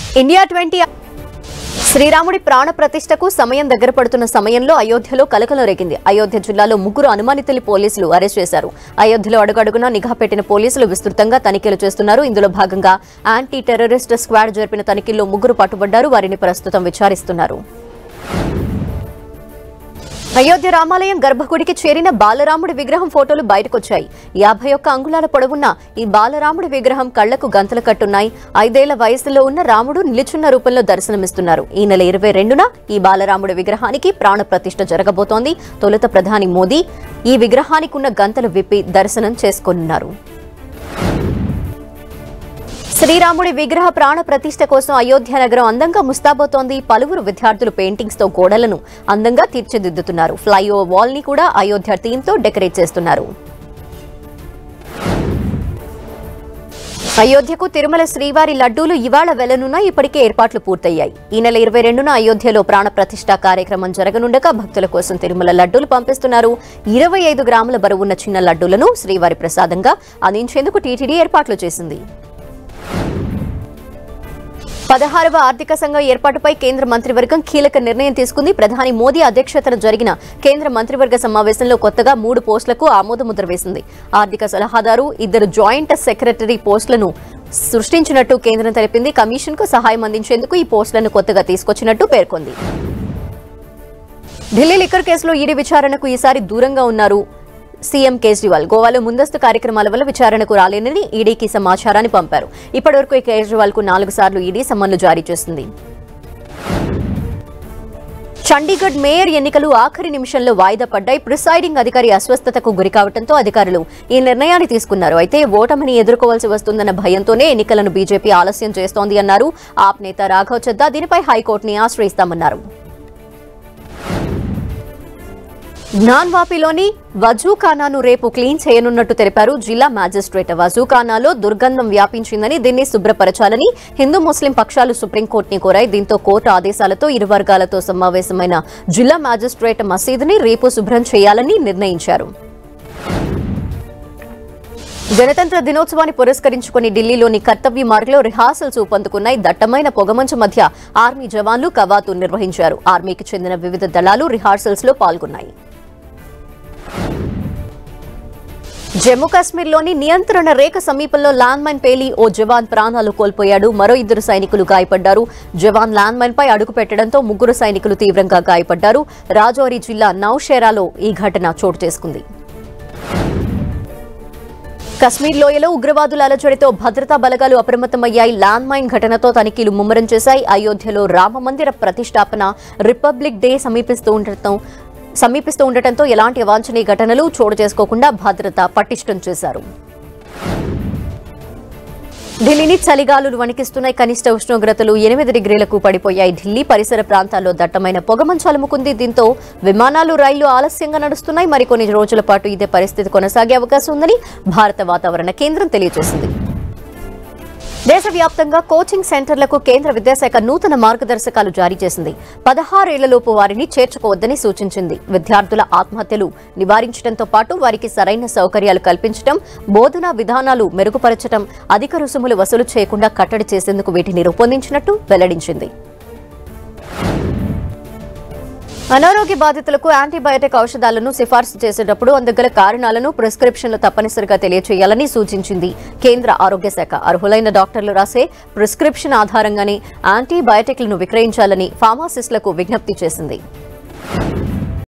India twenty శ్రీరాముడి ప్రాణ ప్రతిష్టకు సమయం దగ్గర పడుతున్న సమయంలో అయోధ్యలో కలకలం రేగింది అయోధ్య జిల్లాలో ముగ్గురు అనుమానితులు పోలీసులు అరెస్ట్ చేశారు అయోధ్యలో అడుగడుగునా నిఘా పెట్టిన పోలీసులు విస్తృతంగా తనిఖీలు చేస్తున్నారు ఇందులో భాగంగా యాంటీ టెర్రరిస్ట్ స్క్వాడ్ జరిపిన తనిఖీల్లో ముగ్గురు పట్టుబడ్డారు వారిని ప్రస్తుతం విచారిస్తున్నారు అయోధ్య రామాలయం గర్భగుడికి చేరిన బాలరాముడి విగ్రహం ఫోటోలు బయటకొచ్చాయి యాభై ఒక్క అంగుళాల పొడవున్న ఈ బాలరాముడి విగ్రహం కళ్లకు గంతలు కట్టున్నాయి ఐదేళ్ల వయసులో ఉన్న రాముడు నిలుచున్న రూపంలో దర్శనమిస్తున్నారు ఈ నెల ఇరవై రెండున ఈ బాలరాముడి విగ్రహానికి ప్రాణ ప్రతిష్ఠ జరగబోతోంది తొలుత ప్రధాని మోదీ ఈ విగ్రహానికి ఉన్న గంతలు విప్పి దర్శనం చేసుకోనున్నారు శ్రీరాముడి విగ్రహ ప్రాణ ప్రతిష్ఠ కోసం అయోధ్య నగరం అందంగా ముస్తాబోతోంది పలువురు విద్యార్థులు పెయింటింగ్స్ తో గోడలను అందంగా తీర్చిదిద్దుతున్నారు ఫ్లైఓవర్ వాల్ ని కూడా అయోధ్య థీమ్ తో డెకరేట్ చేస్తున్నారు అయోధ్యకు తిరుమల శ్రీవారి లడ్డూలు ఇవాళ వెళ్లనున్న ఇప్పటికే ఏర్పాట్లు పూర్తయ్యాయి ఈ నెల ఇరవై రెండున అయోధ్యలో ప్రాణ ప్రతిష్ఠ కార్యక్రమం జరగనుండగా భక్తుల కోసం తిరుమల లడ్డూలు పంపిస్తున్నారు ఇరవై ఐదు గ్రాముల బరువున్న చిన్న లడ్డూలను శ్రీవారి ప్రసాదంగా అందించేందుకు టీటీడీ ఏర్పాట్లు చేసింది పదహారవ ఆర్థిక సంఘం ఏర్పాటుపై కేంద్ర మంత్రివర్గం కీలక నిర్ణయం తీసుకుంది ప్రధాని మోదీ అధ్యక్షతన జరిగిన కేంద్ర మంత్రివర్గ సమావేశంలో కొత్తగా మూడు పోస్టులకు ఆమోదముద్ర వేసింది ఆర్థిక సలహాదారు ఇద్దరు జాయింట్ సెక్రటరీ పోస్టులను సృష్టించినట్టు కేంద్రం తెలిపింది కమిషన్ కు సహాయం అందించేందుకు ఈ పోస్టులను కొత్తగా తీసుకొచ్చినట్టు పేర్కొంది ఢిల్లీ లిక్కర్ కేసులో ఈడీ విచారణకు ఈసారి దూరంగా ఉన్నారు సీఎం కేజ్రీవాల్ గోవాలో ముందస్తు కార్యక్రమాల వల్ల విచారణకు రాలేనని ఈడీకి సమాచారాన్ని పంపారు ఇప్పటివరకు కేజ్రీవాల్ కు నాలుగు సార్లు ఈడీ సమన్లు జారీ చేసింది చండీగఢ్ మేయర్ ఎన్నికలు ఆఖరి నిమిషంలో వాయిదా పడ్డాయి ప్రిసైడింగ్ అధికారి అస్వస్థతకు గురి కావడంతో అధికారులు ఈ నిర్ణయాన్ని తీసుకున్నారు అయితే ఓటమిని ఎదుర్కోవాల్సి వస్తుందన్న భయంతోనే ఎన్నికలను బీజేపీ ఆలస్యం చేస్తోంది అన్నారు ఆప్ నేత రాఘవ్ చద్దా దీనిపై హైకోర్టుని ఆశ్రయిస్తామన్నారు జ్ఞాన్వాపిలోని వజూఖానాను రేపు క్లీన్ చేయనున్నట్టు తెలిపారు జిల్లా మ్యాజిస్ట్రేట్ వజూఖానాలో దుర్గంధం వ్యాపించిందని దీన్ని శుభ్రపరచాలని హిందూ ముస్లిం పక్షాలు సుప్రీంకోర్టుని కోరాయి దీంతో కోర్టు ఆదేశాలతో ఇరు వర్గాలతో సమావేశమైన జిల్లా మ్యాజిస్ట్రేట్ మసీదుని రేపు శుభ్రం చేయాలని నిర్ణయించారు గణతంత్ర దినోత్సవాన్ని పురస్కరించుకుని ఢిల్లీలోని కర్తవ్య మార్గంలో రిహార్సల్స్ ఊపందుకున్నాయి దట్టమైన పొగమంచు మధ్య ఆర్మీ జవాన్లు కవాతు నిర్వహించారు ఆర్మీకి చెందిన వివిధ దళాలు రిహార్సల్స్ లో పాల్గొన్నాయి జమ్మూ కాశ్మీర్లోని నియంత్రణ రేఖ సమీపంలో ల్యాండ్ మైన్ పేలి ఓ జవాన్ ప్రాణాలు కోల్పోయాడు మరో ఇద్దరు సైనికులు గాయపడ్డారు జవాన్ ల్యాండ్ మైన్ పై అడుగు పెట్టడంతో ముగ్గురు సైనికులు తీవ్రంగా గాయపడ్డారు రాజౌరి జిల్లా నౌషేరాలో ఈ ఘటన చోటు చేసుకుంది కశ్మీర్ లోయలో ఉగ్రవాదుల అలజడితో భద్రతా బలగాలు అప్రమత్తమయ్యాయి ల్యాండ్ మైన్ ఘటనతో తనిఖీలు ముమ్మరం చేశాయి అయోధ్యలో రామ మందిర ప్రతిష్టాపన రిపబ్లిక్ డే సమీపిస్తూ ఉండటం సమీపిస్తూ ఉండటంతో ఎలాంటి అవాంఛనీయ ఘటనలు చోటు చేసుకోకుండా భద్రత పటిష్టం చేశారు ఢిల్లీని చలిగాలులు వణికిస్తున్నాయి కనిష్ట ఉష్ణోగ్రతలు ఎనిమిది డిగ్రీలకు పడిపోయాయి ఢిల్లీ పరిసర ప్రాంతాల్లో దట్టమైన పొగమంచు అలుముకుంది దీంతో విమానాలు రైళ్లు ఆలస్యంగా నడుస్తున్నాయి మరికొన్ని రోజుల పాటు ఇదే పరిస్థితి కొనసాగే అవకాశం ఉందని భారత వాతావరణ కేంద్రం తెలియజేసింది దేశవ్యాప్తంగా కోచింగ్ సెంటర్లకు కేంద్ర విద్యాశాఖ నూతన మార్గదర్శకాలు జారీ చేసింది పదహారేళ్లలోపు వారిని చేర్చుకోవద్దని సూచించింది విద్యార్థుల ఆత్మహత్యలు నివారించడంతో పాటు వారికి సరైన సౌకర్యాలు కల్పించడం బోధనా విధానాలు మెరుగుపరచడం అధిక రుసుములు వసూలు చేయకుండా కట్టడి చేసేందుకు వీటిని రూపొందించినట్టు వెల్లడించింది అనారోగ్య బాధితులకు యాంటీబయాటిక్ ఔషధాలను సిఫార్సు చేసేటప్పుడు అందుగల కారణాలను ప్రిస్క్రిప్షన్లు తప్పనిసరిగా తెలియచేయాలని సూచించింది కేంద్ర ఆరోగ్య శాఖ అర్హులైన డాక్టర్లు రాసే ప్రిస్క్రిప్షన్ ఆధారంగానే యాంటీబయాటిక్లను విక్రయించాలని ఫార్మాసిస్టులకు విజ్ఞప్తి చేసింది